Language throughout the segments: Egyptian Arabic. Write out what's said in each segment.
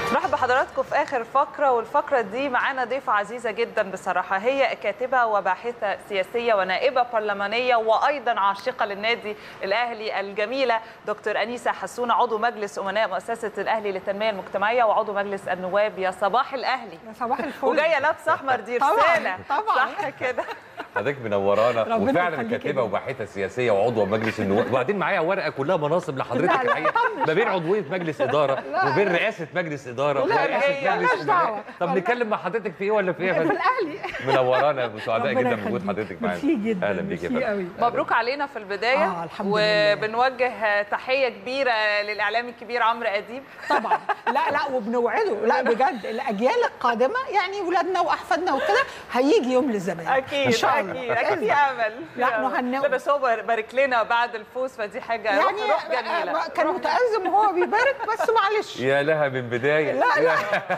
مرحبا بحضراتكم في اخر فقره والفقره دي معانا ضيفه عزيزه جدا بصراحه هي كاتبه وباحثه سياسيه ونائبه برلمانيه وايضا عاشقه للنادي الاهلي الجميله دكتور انيسه حسونه عضو مجلس امناء مؤسسه الاهلي للتنميه المجتمعيه وعضو مجلس النواب يا صباح الاهلي يا صباح الفل وجايه لابسه احمر دي طبعاً، رساله طبعاً. صح كده حضرتك منورانا ربنا وفعلا يخليك كاتبه يا وباحثه سياسيه وعضوه مجلس النواب وبعدين معايا ورقه كلها مناصب لحضرتك لا، لا، الحقيقه طنش ما بين عضويه مجلس اداره لا. وبين رئاسه مجلس اداره لا، ورئاسه هي مجلس مالناش دعوة. أمناء. طب والله. نتكلم مع حضرتك في ايه ولا في ايه يا في فندم؟ الاهلي منورانا وسعداء ربنا جدا بوجود يخليك. حضرتك معانا ميرسي جدا اهلا بيك يا ميرسي فندم قوي. مبروك علينا في البدايه آه، الحمد لله. وبنوجه تحيه كبيره للاعلامي الكبير عمرو اديب طبعا لا لا وبنوعده لا بجد الاجيال القادمه يعني ولادنا واحفادنا وكده هيجي يوم للزمان اكيد ان شاء الله اكيد اكيد في امل لا، في أمل. نهنئه. لا بس هو بارك لنا بعد الفوز فدي حاجه يعني روح, روح جميله كان روح متأزم وهو بيبارك بس معلش يا لها من بدايه لا لا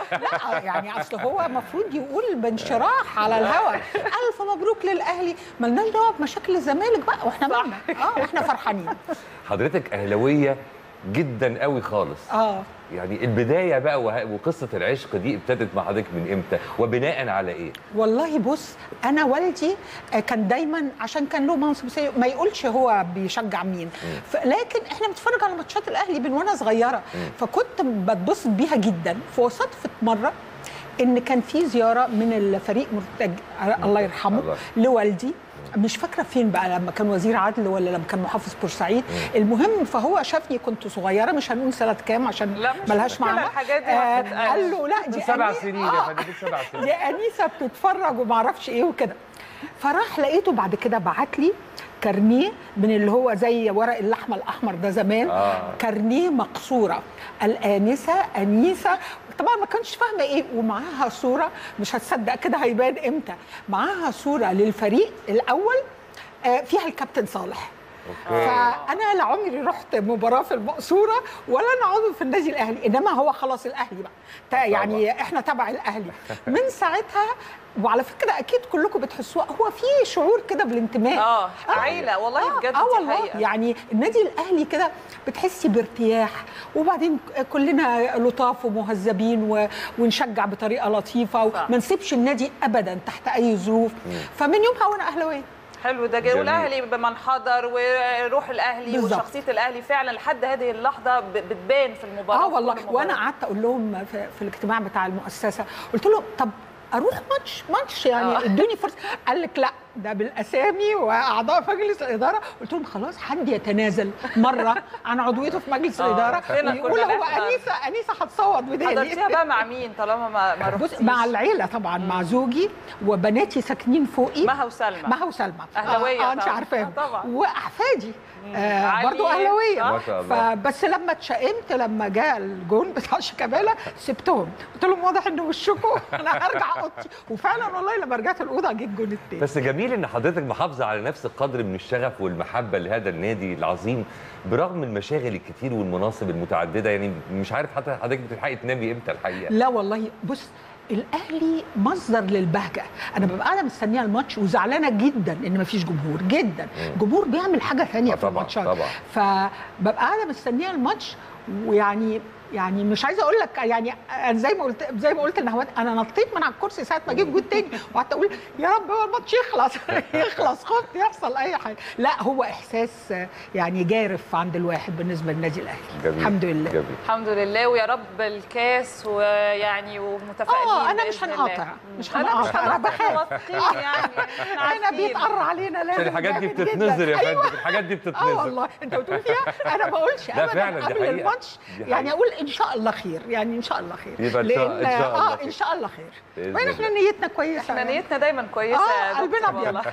لا يعني اصل هو المفروض يقول بانشراح على الهوا الف مبروك للاهلي ملناش دعوه بمشاكل الزمالك بقى واحنا صح. مالنا اه واحنا فرحانين حضرتك اهلاويه جدا قوي خالص اه يعني البدايه بقى وه- وقصه العشق دي ابتدت مع حضرتك من امتى وبناء على ايه والله بص انا والدي آه، كان دايما عشان كان له منصب سيء ما يقولش هو بيشجع مين ف- لكن احنا بنتفرج على ماتشات الاهلي من وانا صغيره فكنت بتبسط بيها جدا فصدفت مره ان كان في زياره من الفريق مرتج الله يرحمه الله. لوالدي مش فاكره فين بقى لما كان وزير عدل ولا لما كان محافظ بورسعيد المهم فهو شافني كنت صغيره مش هنقول سنه كام عشان لا، مش ملهاش مشكلة، معنى الحاجات دي ما آه بتتقالش. قال له لا من دي سبع أني- سنين آه. يا فندم من سبع سنين دي انيسه بتتفرج وما اعرفش ايه وكده فراح لقيته بعد كده بعت لي كارنيه من اللي هو زي ورق اللحمه الاحمر ده زمان آه. كارنيه مقصوره الانسه انيسه طبعا ما كانش فاهمه ايه ومعاها صوره مش هتصدق كده هيبان امتى معاها صوره للفريق الاول آه، فيها الكابتن صالح اوكي فانا لا عمري رحت مباراه في المقصوره ولا انا عضو في النادي الاهلي انما هو خلاص الاهلي بقى تا- يعني احنا تبع الاهلي من ساعتها وعلى فكره اكيد كلكم بتحسوها هو في شعور كده بالانتماء اه عيله والله بجد اه دي والله حقيقة. يعني النادي الاهلي كده بتحسي بارتياح وبعدين كلنا لطاف ومهذبين و... ونشجع بطريقه لطيفه صح. وما نسيبش النادي ابدا تحت اي ظروف فمن يومها وانا اهلاويه حلو ده جميل. والاهلي بمن حضر وروح الاهلي بالظبط. وشخصيه الاهلي فعلا لحد هذه اللحظه ب- بتبان في المباراه اه في والله كل مباراة. وانا قعدت اقول لهم في, في الاجتماع بتاع المؤسسه قلت لهم طب اروح ماتش ماتش يعني آه. ادوني فرصه قال لك لا ده بالاسامي واعضاء مجلس الاداره قلت لهم خلاص حد يتنازل مره عن عضويته في مجلس آه، الاداره كلنا ويقول كنا هو نحضر. انيسه انيسه هتصوت حضرتيها بدالي بقى مع مين طالما ما ما بص رحتيش مع العيله طبعا مع زوجي وبناتي ساكنين فوقي مها وسلمى مها وسلمى أهلاوية اه, آه انت طبعاً. عارفاهم آه طبعاً. واحفادي آه علي. برضو اهلاويه آه. ما شاء الله. فبس لما اتشائمت لما جاء الجون بتاع شيكابالا سبتهم قلت لهم واضح ان وشكم انا هرجع اوضتي وفعلا والله لما رجعت الاوضه جه الجون التاني بس جميل ان حضرتك محافظه على نفس القدر من الشغف والمحبه لهذا النادي العظيم برغم المشاغل الكتير والمناصب المتعدده يعني مش عارف حتى حضرتك بتلحقي تنامي امتى الحقيقه لا والله بص الاهلي مصدر للبهجه انا ببقى قاعده مستنيه الماتش وزعلانه جدا ان مفيش جمهور جدا الجمهور بيعمل حاجه ثانيه آه في طبعاً، الماتشات طبعاً. فببقى قاعده مستنيه الماتش ويعني يعني مش عايزه اقول لك يعني أنا زي ما قلت زي ما قلت لنهوان انا نطيت من على الكرسي ساعه ما جه الجول تاني وقعدت اقول يا رب هو الماتش يخلص يخلص خفت يحصل اي حاجه لا هو احساس يعني جارف عند الواحد بالنسبه للنادي الاهلي جميل الحمد لله جميل الحمد لله ويا رب الكاس ويعني ومتفائلين اه انا مش بإذن الله. هنقاطع مش انا مش هنقاطع انا هنقاطع بخاف واثقين يعني احنا انا عارفين. بيتقر علينا لازم عشان الحاجات دي جامد جداً. بتتنزل يا أيوة. فندم الحاجات دي اه بتتنزل والله انت بتقول فيها انا ما بقولش لا ابدا فعلاً، دي قبل حقيقة. الماتش دي يعني حقيقة. اقول ان شاء الله خير يعني ان شاء الله خير يبقى إن شاء- لأن- إن شاء الله اه خير. ان شاء الله خير بإذن وين احنا الله. نيتنا كويسه احنا يعني. نيتنا دايما كويسه آه، يا دكتور قلبنا أبيض. والله.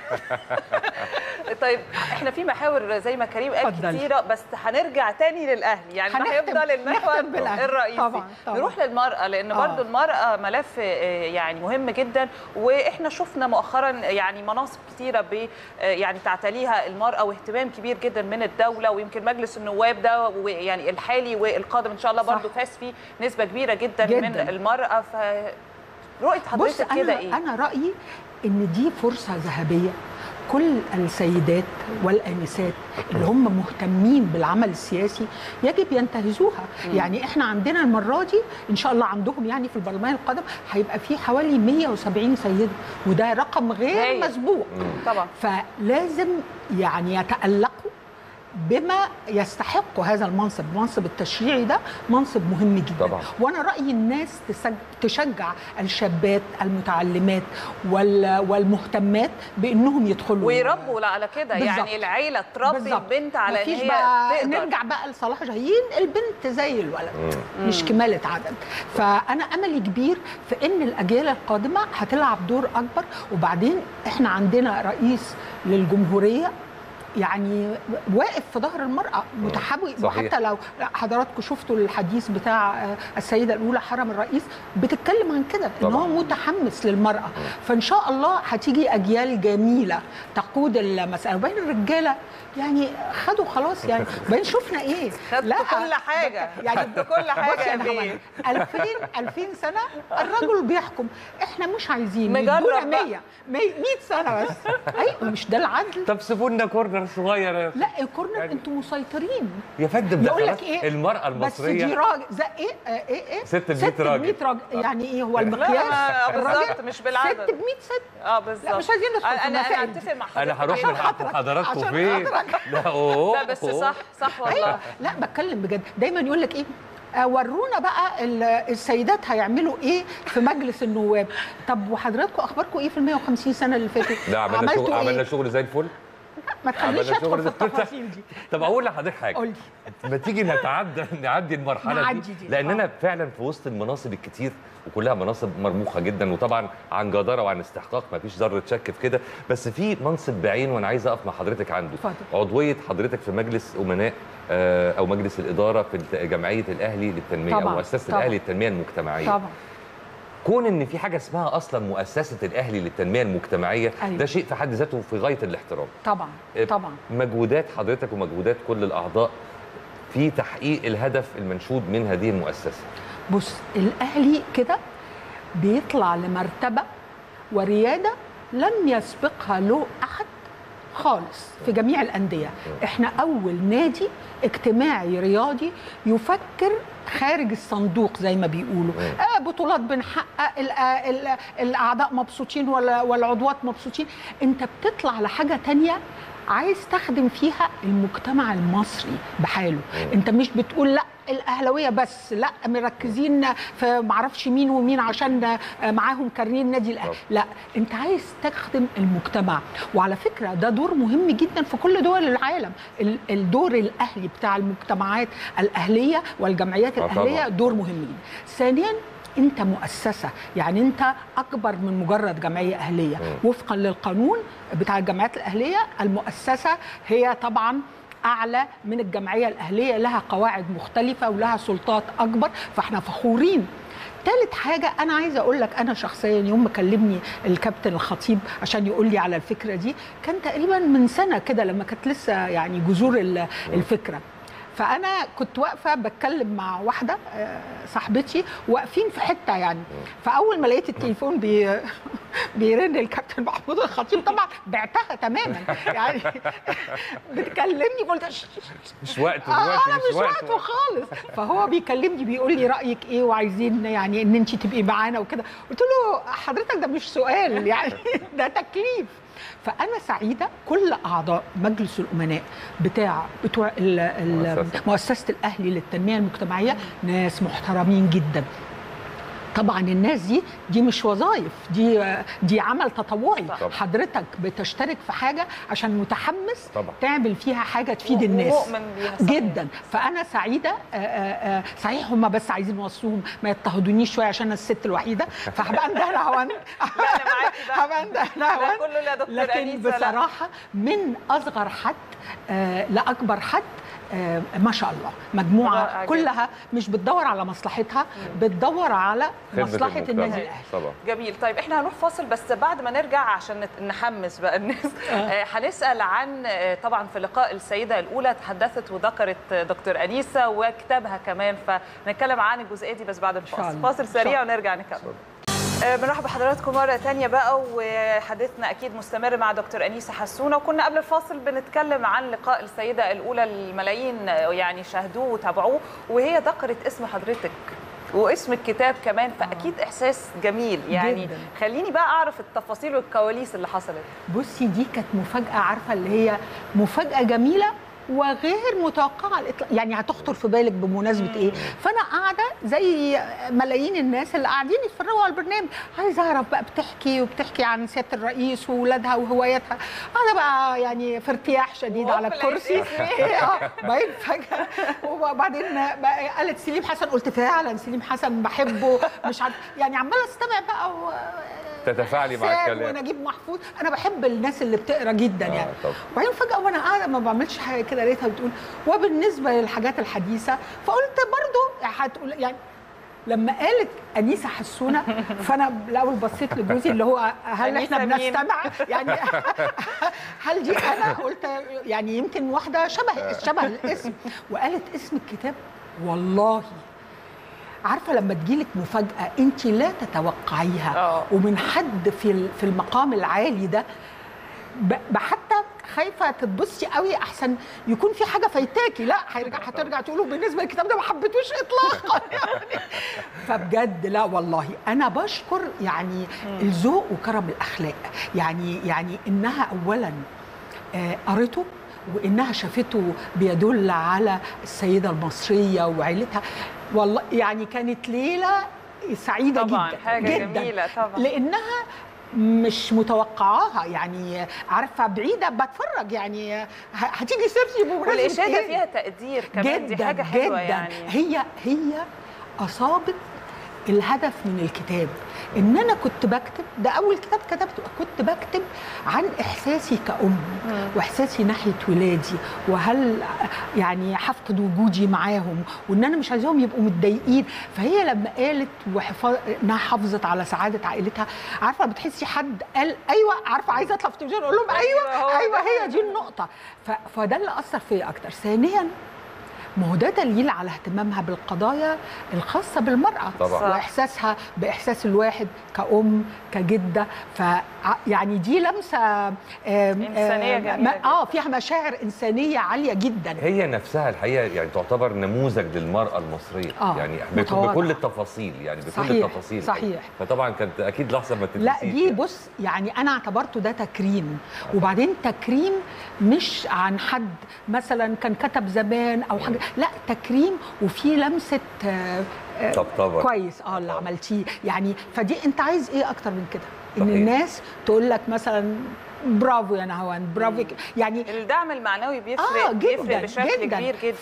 طيب احنا في محاور زي ما كريم قال اتفضل. كتيره بس هنرجع تاني للاهلي يعني ده هنختم- هيفضل المحور نختم بالأهلي. الرئيسي طبعاً، طبعاً. نروح للمراه لان آه. برضو المراه ملف آه، يعني مهم جدا واحنا شفنا مؤخرا يعني مناصب كتيره ب آه، يعني تعتليها المراه واهتمام كبير جدا من الدوله ويمكن مجلس النواب ده يعني الحالي والقادم ان شاء الله صح. برضو فاز فيه نسبه كبيره جدا, جداً. من المراه ف رؤيه بص حضرتك كده انا ايه؟ انا رايي ان دي فرصه ذهبيه كل السيدات والانسات اللي هم مهتمين بالعمل السياسي يجب ينتهزوها يعني احنا عندنا المره دي ان شاء الله عندهم يعني في البرلمان القادم هيبقى في حوالي 170 سيده وده رقم غير هايل. مسبوق طبعا فلازم يعني يتألقوا بما يستحق هذا المنصب المنصب التشريعي ده منصب مهم جدا طبعا. وانا رايي الناس تسج- تشجع الشابات المتعلمات وال- والمهتمات بانهم يدخلوا ويربوا على كده بالظبط. يعني العيله تربي بالظبط. البنت على ان مفيش هي بقى تقدر نرجع بقى لصلاح جاهين البنت زي الولد مش كمالة عدد فأنا أملي كبير في إن الأجيال القادمة هتلعب دور أكبر وبعدين إحنا عندنا رئيس للجمهورية يعني واقف في ظهر المرأة متحمل صحيح. وحتى لو حضراتكم شفتوا الحديث بتاع آه، السيدة الأولى حرم الرئيس بتتكلم عن كده إن طبعاً. هو متحمس للمرأة فإن شاء الله هتيجي أجيال جميلة تقود المسألة وبين الرجالة يعني خدوا خلاص يعني بين شفنا إيه خدتوا كل حاجة. يعني خدتوا كل حاجة بصي يا أنا بيه. هقول لك، 2000 2000 سنة الرجل بيحكم احنا مش عايزين نجرب يدونا بقى. 100 100 سنة بس ايوه مش ده العدل طب سيبوا لنا كورنر صغير يا- لا الكورنر يعني- انتوا مسيطرين يا فندم ده يقول خلاص لك ايه المرأة بس دي المصرية راجل زي ايه آه، ايه ايه ست بمية راجل. بمية راجل يعني ايه هو لا المقياس ما- الراجل بالظبط مش بالعدد ست ب 100 ست اه بالظبط لا، مش عايزين ندخل في انا انا المسائل اتفق مع حضرتك انا هروح جداً. من حضرتك حضراتكم عشان فين خاطرك. لا اوه لا بس أوه. صح صح والله ايوه لا بتكلم بجد دايما يقول لك ايه آه، ورونا بقى ال- السيدات هيعملوا ايه في مجلس النواب طب وحضراتكم اخباركم ايه في ال 150 سنه اللي فاتوا لا عملنا عملتوا شغل عملنا ايه شغل زي الفل ما تخليش عملنا ادخل شغل في زي- التفاصيل دي طب اقول لحضرتك حاجه قول لي ما تيجي نتعدى نعدي المرحله نعدي دي دي، لاننا آه. فعلا في وسط المناصب الكتير وكلها مناصب مرموقه جدا وطبعا عن جداره وعن استحقاق ما فيش ذره شك في كده بس في منصب بعين وانا عايز اقف مع حضرتك عنده اتفضل. عضويه حضرتك في مجلس امناء آه، او مجلس الاداره في الت- جمعيه الاهلي للتنميه او طبعاً، مؤسسه طبعاً. الاهلي للتنميه المجتمعيه طبعا كون ان في حاجه اسمها اصلا مؤسسه الاهلي للتنميه المجتمعيه أيوة. ده شيء في حد ذاته في غايه الاحترام طبعا طبعا مجهودات حضرتك ومجهودات كل الاعضاء في تحقيق الهدف المنشود من هذه المؤسسه بص الاهلي كده بيطلع لمرتبه ورياده لم يسبقها له احد خالص في جميع الانديه احنا اول نادي اجتماعي رياضي يفكر خارج الصندوق زي ما بيقولوا آه بطولات بنحقق ال- آه ال- الاعضاء مبسوطين ولا- والعضوات مبسوطين انت بتطلع لحاجه تانية عايز تخدم فيها المجتمع المصري بحاله انت مش بتقول لا الاهلاويه بس لا مركزين في معرفش مين ومين عشان معاهم كارنين نادي الاهلي لا انت عايز تخدم المجتمع وعلى فكره ده دور مهم جدا في كل دول العالم ال- الدور الاهلي بتاع المجتمعات الاهليه والجمعيات آه الاهليه طبعاً. دور مهم جدا ثانيا انت مؤسسه يعني انت اكبر من مجرد جمعيه اهليه وفقا للقانون بتاع الجمعيات الاهليه المؤسسه هي طبعا اعلى من الجمعيه الاهليه لها قواعد مختلفه ولها سلطات اكبر فاحنا فخورين تالت حاجة أنا عايزة أقول لك أنا شخصيا يوم ما كلمني الكابتن الخطيب عشان يقول لي على الفكرة دي كان تقريبا من سنة كده لما كانت لسه يعني جذور ال- الفكرة فانا كنت واقفه بتكلم مع واحده آه، صاحبتي واقفين في حته يعني فاول ما لقيت التليفون بي بيرن الكابتن محمود الخطيب طبعا بعتها تماما يعني بتكلمني قلت "ش- ش- ش- مش وقت آه دلوقتي انا مش وقته خالص فهو بيكلمني بيقول لي رايك ايه وعايزين يعني ان انت تبقي معانا وكده قلت له حضرتك ده مش سؤال يعني ده تكليف فانا سعيده كل اعضاء مجلس الامناء بتاع بتوع ال- ال- مؤسسة. مؤسسه الاهلي للتنميه المجتمعيه ناس محترمين جدا طبعا الناس دي دي مش وظائف دي دي عمل تطوعي طبعا. حضرتك بتشترك في حاجه عشان متحمس طبعا. تعمل فيها حاجه تفيد الناس ومؤمن بيها صحيح. جدا فانا سعيده آه، آه، آه، صحيح هم بس عايزين يوصوهم ما يضطهدونيش شويه عشان أنا الست الوحيده فهبقى اندهنا هون لا انا معاكي بقى هبقى اندهنا ده هون كله لا دكتور لكن انيسه لا. بصراحه من اصغر حد آه، لاكبر حد آه، ما شاء الله مجموعه رائع جداً. كلها مش بتدور على مصلحتها بتدور على خدمة مصلحه المجتمع. النادي الاهلي طبعا جميل طيب احنا هنروح فاصل بس بعد ما نرجع عشان نت- نحمس بقى الناس آه، هنسال عن آه، طبعا في لقاء السيده الاولى تحدثت وذكرت آه، دكتور انيسه وكتابها كمان فنتكلم عن الجزئيه دي بس بعد شاء الفاصل الله. فاصل إن شاء سريع الله. ونرجع نكمل آه، بنرحب بحضراتكم مرة تانية بقى وحديثنا أكيد مستمر مع دكتور أنيسة حسونة وكنا قبل الفاصل بنتكلم عن لقاء السيدة الأولى الملايين يعني شاهدوه وتابعوه وهي ذكرت اسم حضرتك واسم الكتاب كمان فأكيد إحساس جميل يعني جداً. خليني بقى أعرف التفاصيل والكواليس اللي حصلت بصي دي كانت مفاجاه عارفه اللي هي مفاجاه جميله وغير متوقعه على الإطلاق يعني هتخطر في بالك بمناسبه ايه فانا قاعده زي ملايين الناس اللي قاعدين يتفرجوا على البرنامج عايزه اعرف بقى بتحكي وبتحكي عن سياده الرئيس واولادها وهواياتها قاعده بقى يعني في ارتياح شديد على وهوب الكرسي لقيت اه بعدين فجاه وبعدين بقى قالت سليم حسن قلت فعلا سليم حسن بحبه مش عارف يعني عماله استمع بقى و... تتفاعلي مع حسام الكلام ونجيب محفوظ انا بحب الناس اللي بتقرا جدا آه، يعني طبعا. وبعدين فجاه وانا قاعده ما بعملش حاجه كده لقيتها بتقول وبالنسبه للحاجات الحديثه فقلت برضو هتقول يعني لما قالت انيسه حسونه فانا الاول بصيت لجوزي اللي هو هل أنيسة احنا مين؟ بنستمع يعني هل دي انا قلت يعني يمكن واحده شبه شبه الاسم وقالت اسم الكتاب والله عارفه لما تجيلك مفاجاه انت لا تتوقعيها آه. ومن حد في ال- في المقام العالي ده ب- ب- حتى خايفه تتبصي قوي احسن يكون في حاجه فايتاكي لا هيرجع هترجع تقولوا بالنسبه للكتاب ده ما حبيتوش اطلاقا يعني فبجد لا والله انا بشكر يعني الذوق وكرم الاخلاق يعني يعني انها اولا آه، قرته وانها شافته بيدل على السيده المصريه وعيلتها والله يعني كانت ليله سعيده طبعا جدا حاجة جدا جميلة طبعا لانها مش متوقعاها يعني عارفه بعيده بتفرج يعني ه- هتيجي سيرتي بمناسبه والإشادة إيه؟ فيها تقدير كمان دي حاجة حلوة جدا يعني هي هي اصابت الهدف من الكتاب ان انا كنت بكتب ده اول كتاب كتبته كنت بكتب عن احساسي كأم واحساسي ناحيه ولادي وهل يعني هفقد وجودي معاهم وان انا مش عايزاهم يبقوا متضايقين فهي لما قالت وحفاظ انها حافظت على سعاده عائلتها عارفه بتحسي حد قال ايوه عارفه عايزه اطلع في التلفزيون اقول لهم أيوة، هو ايوه ده. ايوه هي دي النقطه ف... فده اللي اثر فيا اكتر ثانيا ما هو ده دليل على اهتمامها بالقضايا الخاصة بالمرأة طبعاً. صح. وإحساسها بإحساس الواحد كأم كجدة ف يعني دي لمسة آم، إنسانية آم، جميلة ما- جداً. اه فيها مشاعر إنسانية عالية جدا هي نفسها الحقيقه يعني تعتبر نموذج للمراه المصريه آه، يعني بك- متواضعة. بكل التفاصيل يعني بكل صحيح، التفاصيل صحيح. فطبعا كانت اكيد لحظه ما لا تنسيش دي يعني. بص يعني انا اعتبرته ده تكريم وبعدين تكريم مش عن حد مثلا كان كتب زمان او حاجه لا تكريم وفي لمسه آه، آه، طبطبة. كويس اه اللي طبعا. عملتيه يعني فدي انت عايز ايه اكتر من كده ان صحيح. الناس تقول لك مثلا برافو يا نهوان برافو يعني الدعم المعنوي بيفرق اه بيفرق جدا بشكل جدا كبير جدا ف...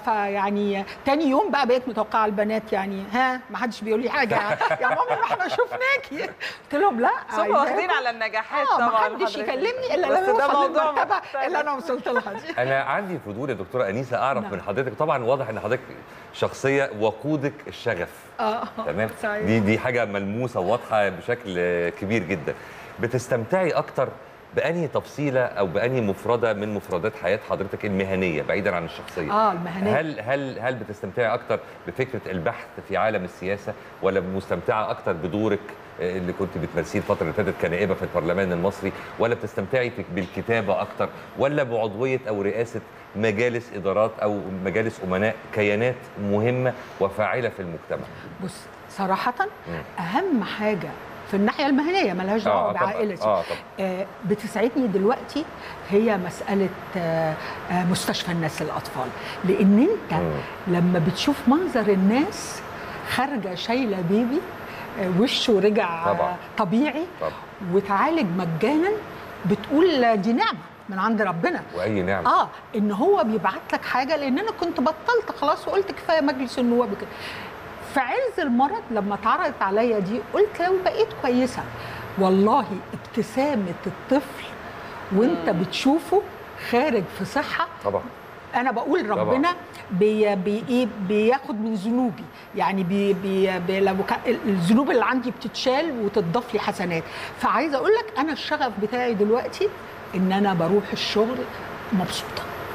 فيعني تاني يوم بقى بقيت متوقعه البنات يعني ها ما حدش بيقول لي حاجه يا ماما ما احنا شفناكي قلت لهم لا ثم عايزاكم- واخدين على النجاحات اه طبعا ما حدش حضرتك. يكلمني الا بس لما ده يوصل موضوع للمرتبه مختلف. اللي انا وصلت لها دي انا عندي فضول يا دكتوره انيسه اعرف نعم. من حضرتك طبعا واضح ان حضرتك شخصيه وقودك الشغف اه تمام صحيح. دي دي حاجه ملموسه وواضحه بشكل كبير جدا بتستمتعي اكتر بأنهي تفصيلة أو بأنهي مفردة من مفردات حياة حضرتك المهنية بعيدا عن الشخصية اه المهنيه هل هل هل بتستمتعي اكتر بفكره البحث في عالم السياسه ولا مستمتعه اكتر بدورك آه، اللي كنت بتمثليه الفتره اللي فاتت كنائبه في البرلمان المصري ولا بتستمتعي في- بالكتابه اكتر ولا بعضويه او رئاسه مجالس ادارات او مجالس امناء كيانات مهمه وفاعله في المجتمع بص صراحه مم. اهم حاجه في الناحيه المهنيه ملهاش دعوه طبعاً. بعائلتي اه طبعا آه، بتسعدني دلوقتي هي مسألة آه، آه، مستشفى الناس الأطفال لأن أنت مم. لما بتشوف منظر الناس خارجة شايلة بيبي آه، وشه رجع آه، طبعاً. طبيعي طبعا وتعالج مجانا بتقول دي نعمة من عند ربنا واي نعمه اه ان هو بيبعت لك حاجه لان انا كنت بطلت خلاص وقلت كفايه مجلس النواب كده في عز المرض لما اتعرضت عليا دي قلت لو بقيت كويسه والله ابتسامه الطفل وانت بتشوفه خارج في صحه طبعا انا بقول طبعاً. ربنا بي بي إيه بياخد من ذنوبي يعني بي بي بي لو كان الذنوب اللي عندي بتتشال وتضاف لي حسنات فعايزه اقول لك انا الشغف بتاعي دلوقتي ان انا بروح الشغل مبسوطه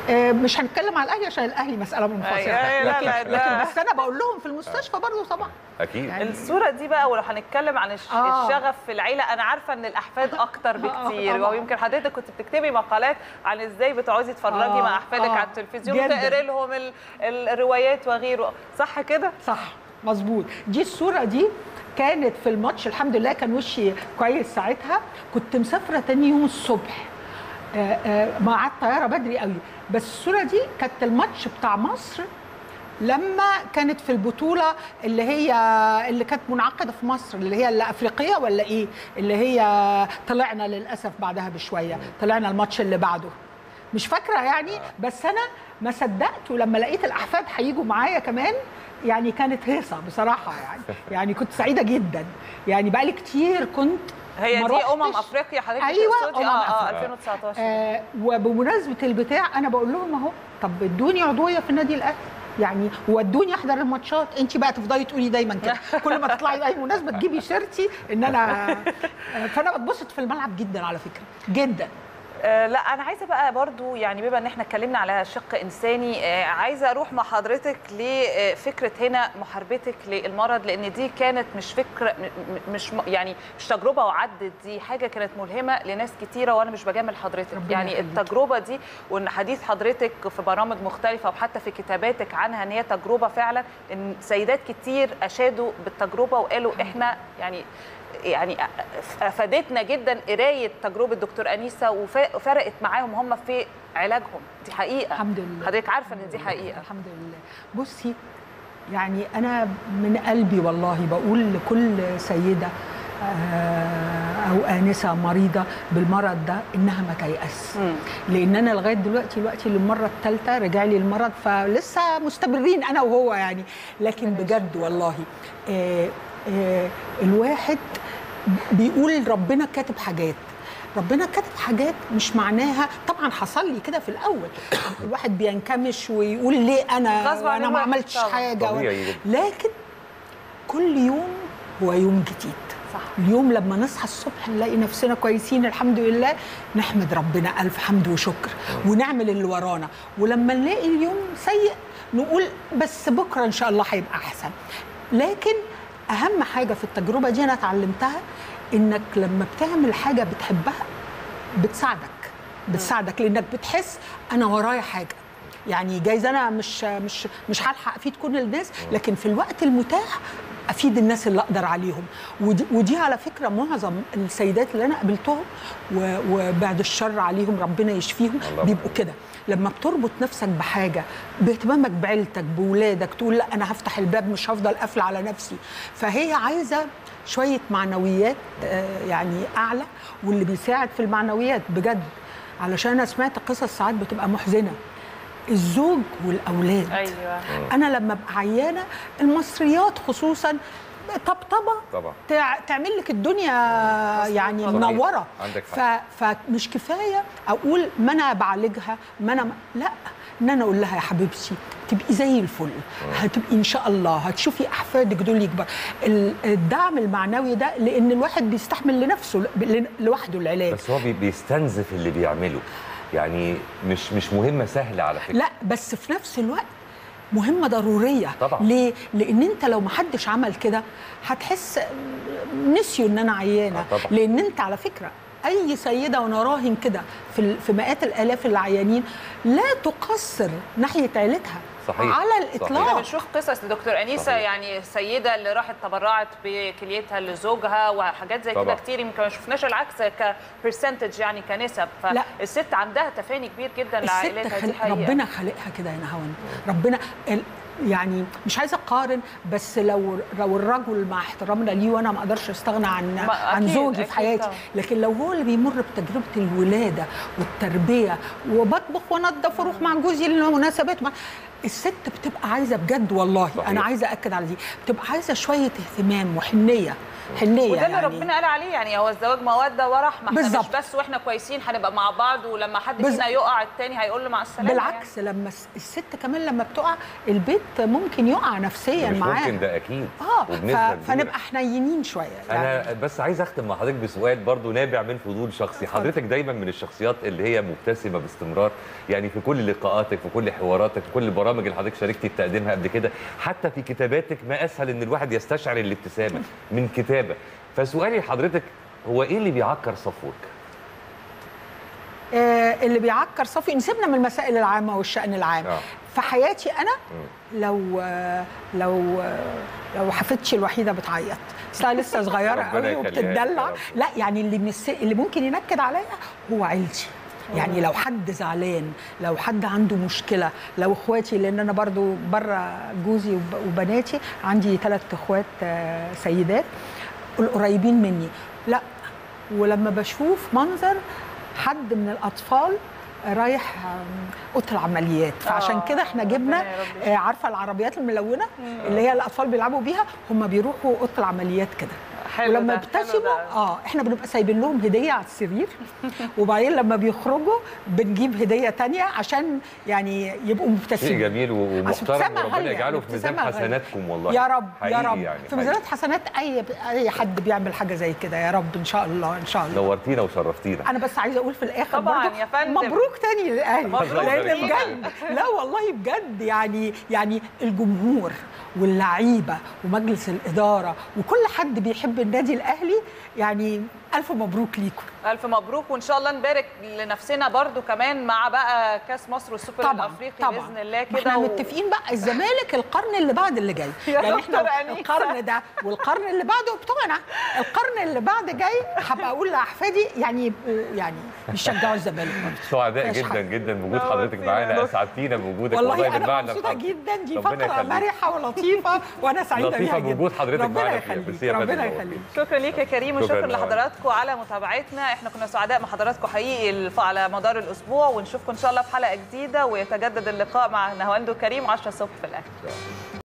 آه، مش هنتكلم على الاهلي عشان الاهلي مساله منفصله أيوة، أيوة، لا، لكن, لا، ده- لكن بس انا بقول لهم في المستشفى برضه طبعا اكيد يعني- الصورة دي بقى ولو هنتكلم عن الش- آه. الشغف في العيلة أنا عارفة إن الأحفاد أكتر بكتير طبعاً. ويمكن حضرتك كنت بتكتبي مقالات عن إزاي بتقعدي تتفرجي آه، مع أحفادك آه، على التلفزيون جداً. وتقري لهم ال- ال- الروايات وغيره صح كده؟ صح مظبوط دي الصوره دي كانت في الماتش الحمد لله كان وشي كويس ساعتها كنت مسافره تاني يوم الصبح آه، آه، مع الطياره بدري قوي بس الصوره دي كانت الماتش بتاع مصر لما كانت في البطوله اللي هي اللي كانت منعقده في مصر اللي هي الافريقيه ولا ايه اللي هي طلعنا للاسف بعدها بشويه طلعنا الماتش اللي بعده مش فاكره يعني بس انا ما صدقت ولما لقيت الاحفاد هيجوا معايا كمان يعني كانت هيصه بصراحه يعني يعني كنت سعيده جدا يعني بقالي كتير كنت هي ما دي أمم روحتش. أفريقيا حضرتك أيوة، تقصدي؟ أمم اه اه أفريقيا. 2019 آه وبمناسبه البتاع انا بقول لهم اهو طب ادوني عضويه في النادي الاهلي يعني ودوني احضر الماتشات انت بقى تفضلي تقولي دايما كده كل ما تطلعي اي مناسبه تجيبي سيرتي ان انا آه، فانا بتبسط في الملعب جدا على فكره جدا آه، لا انا عايزه بقى برضو يعني بما ان احنا اتكلمنا على شق انساني آه، عايزه اروح مع حضرتك لفكره هنا محاربتك للمرض لان دي كانت مش فكره م- م- مش م- يعني مش تجربه وعدت دي حاجه كانت ملهمه لناس كتيره وانا مش بجامل حضرتك ربنا يعني يخليك. التجربه دي وان حديث حضرتك في برامج مختلفه وحتى في كتاباتك عنها ان هي تجربه فعلا ان سيدات كتير اشادوا بالتجربه وقالوا احنا يعني يعني افادتنا جدا قرايه تجربه دكتور انيسه وف- وفرقت معاهم هم في علاجهم دي حقيقه الحمد لله حضرتك عارفه ان دي حقيقه الحمد لله بصي يعني انا من قلبي والله بقول لكل سيده آه، او انسه مريضه بالمرض ده انها ما تيأس مم. لان انا لغايه دلوقتي دلوقتي للمره الثالثه رجع لي المرض فلسه مستمرين انا وهو يعني لكن بجد والله آه آه الواحد بيقول ربنا كاتب حاجات ربنا كاتب حاجات مش معناها طبعا حصل لي كده في الاول الواحد بينكمش ويقول ليه انا غصب عن انا ما الواحد عملتش طبعاً. حاجه طبيعي جدا. لكن كل يوم هو يوم جديد صح. اليوم لما نصحى الصبح نلاقي نفسنا كويسين الحمد لله نحمد ربنا ألف حمد وشكر ونعمل اللي ورانا ولما نلاقي اليوم سيء نقول بس بكرة إن شاء الله هيبقى أحسن لكن أهم حاجة في التجربة دي أنا اتعلمتها إنك لما بتعمل حاجة بتحبها بتساعدك بتساعدك لانك بتحس انا ورايا حاجه يعني جايز انا مش مش مش هلحق افيد كل الناس لكن في الوقت المتاح افيد الناس اللي اقدر عليهم ودي, ودي على فكره معظم السيدات اللي انا قابلتهم و- وبعد الشر عليهم ربنا يشفيهم الله بيبقوا كده لما بتربط نفسك بحاجه باهتمامك بعيلتك بولادك تقول لا انا هفتح الباب مش هفضل قافله على نفسي فهي عايزه شويه معنويات آه، يعني اعلى واللي بيساعد في المعنويات بجد علشان انا سمعت قصص ساعات بتبقى محزنه الزوج والاولاد ايوه انا لما ابقى عيانه المصريات خصوصا طبطبه طبعا تع- تعمل لك الدنيا يعني صحيح. منوره عندك ف... فمش كفايه اقول ما انا بعالجها ما انا لا ان انا اقول لها يا حبيبتي تبقي زي الفل هتبقي ان شاء الله هتشوفي احفادك دول يكبر ال- الدعم المعنوي ده لان الواحد بيستحمل لنفسه ل- لوحده العلاج بس هو بي- بيستنزف اللي بيعمله يعني مش مش مهمه سهله على فكره لا بس في نفس الوقت مهمة ضرورية طبعاً. ليه؟ لأن أنت لو محدش عمل كده هتحس نسيوا إن أنا عيانة آه طبعاً. لأن أنت على فكرة أي سيدة وأنا راهن كده في ال- في مئات الآلاف اللي عيانين لا تقصر ناحية عيلتها صحيح. على صحيح. احنا الإطلاق بنشوف قصص لدكتور انيسه صحيح. يعني السيده اللي راحت تبرعت بكليتها لزوجها وحاجات زي كده طبعا. كتير يمكن ما شفناش العكس كبرسنتج يعني كنسب لا. فالست عندها تفاني كبير جدا الست لعائلتها دي خلق حقيقه ربنا خلقها كده يا نهاون ربنا ال- يعني مش عايزه اقارن بس لو لو الرجل مع احترامنا ليه وانا ما اقدرش استغنى عن ما- عن أكيد، زوجي أكيد في حياتي طبعاً. لكن لو هو اللي بيمر بتجربه الولاده والتربيه وبطبخ وانضف واروح مع جوزي للمناسبات ومع- الست بتبقى عايزه بجد والله صحيح. انا عايزه اكد على دي بتبقى عايزه شويه اهتمام وحنيه حنيه وده اللي يعني ربنا قال عليه يعني هو الزواج موده ورحمه احنا مش بالظبط. بس واحنا كويسين هنبقى مع بعض ولما حد بز- فينا يقع التاني هيقول له مع السلامه بالعكس لما الس- الست كمان لما بتقع البيت ممكن يقع نفسيا مش معاها ممكن ده اكيد اه وبنسبة ف- كبيرة. فنبقى حنينين شويه يعني انا بس عايز اختم مع حضرتك بسؤال برضو نابع من فضول شخصي حضرتك دايما من الشخصيات اللي هي مبتسمه باستمرار يعني في كل لقاءاتك في كل حواراتك في كل البرامج اللي حضرتك شاركتي في تقديمها قبل كده حتى في كتاباتك ما اسهل ان الواحد يستشعر الابتسامه من كتابه فسؤالي لحضرتك هو ايه اللي بيعكر صفوك آه اللي بيعكر صفي نسيبنا من المسائل العامه والشان العام آه. في حياتي انا لو آه لو آه لو حفيدتي الوحيده بتعيط اصلها لسه صغيره ربنا قوي يخليها لك يا وبتدلع رب. لا يعني اللي من الس- اللي ممكن ينكد عليا هو عيلتي يعني لو حد زعلان لو حد عنده مشكله لو اخواتي لان انا برضو بره جوزي وب- وبناتي عندي ثلاث اخوات آه، سيدات القريبين مني لا ولما بشوف منظر حد من الاطفال رايح آم، اوضه العمليات فعشان آه، كده احنا ربنا جبنا يا رب آه، عارفه العربيات الملونه اللي هي الاطفال بيلعبوا بيها هم بيروحوا اوضه العمليات كده حلو ولما ده، حلو يبتسموا ده. اه احنا بنبقى سايبين لهم هديه على السرير وبعدين لما بيخرجوا بنجيب هديه تانية عشان يعني يبقوا شيء مبتسمين جميل و- عشان ومحترم ابتسامة وربنا غالية، يجعله في ميزان ابتسامة غالية. حسناتكم والله يا رب يا حقيقي رب يعني في حقيقي. ميزانات حسنات اي اي حد بيعمل حاجه زي كده يا رب ان شاء الله ان شاء الله نورتينا وشرفتينا انا بس عايزه اقول في الاخر طبعاً برضو يا فندم. مبروك تاني للاهلي مبروك لان ليك. بجد لا والله بجد يعني يعني الجمهور واللعيبه ومجلس الاداره وكل حد بيحب النادي الاهلي يعني الف مبروك ليكم الف مبروك وان شاء الله نبارك لنفسنا برضو كمان مع بقى كاس مصر والسوبر طبعا الافريقي طبعا باذن الله ما كده احنا و- متفقين بقى الزمالك القرن اللي بعد اللي جاي يا يعني دكتور احنا أنيسة. القرن ده والقرن اللي بعده بتوعنا القرن اللي بعد جاي هبقى اقول لاحفادي يعني يبقوا يعني بيشجعوا الزمالك برضه سعداء مفيهاش جدا حاجة. جدا بوجود نورتينا حضرتك يا معانا دكتور. اسعدتينا بوجودك والله انا بالمعنى مبسوطه الحرفي. جدا دي ربنا فقره يخليك. مرحه ولطيفه وانا سعيده لطيفة بيها جدا بوجود حضرتك ربنا معانا فيها. يخليك ميرسي يا فندم، ربنا نورتينا. يخليك شكرا ليك يا كريم وشكرا شكراً. لحضراتكم على متابعتنا احنا كنا سعداء مع حضراتكم حقيقي الف- على مدار الاسبوع ونشوفكم ان شاء الله في حلقه جديده ويتجدد اللقاء مع نهاوند كريم 10 الصبح في الاهلي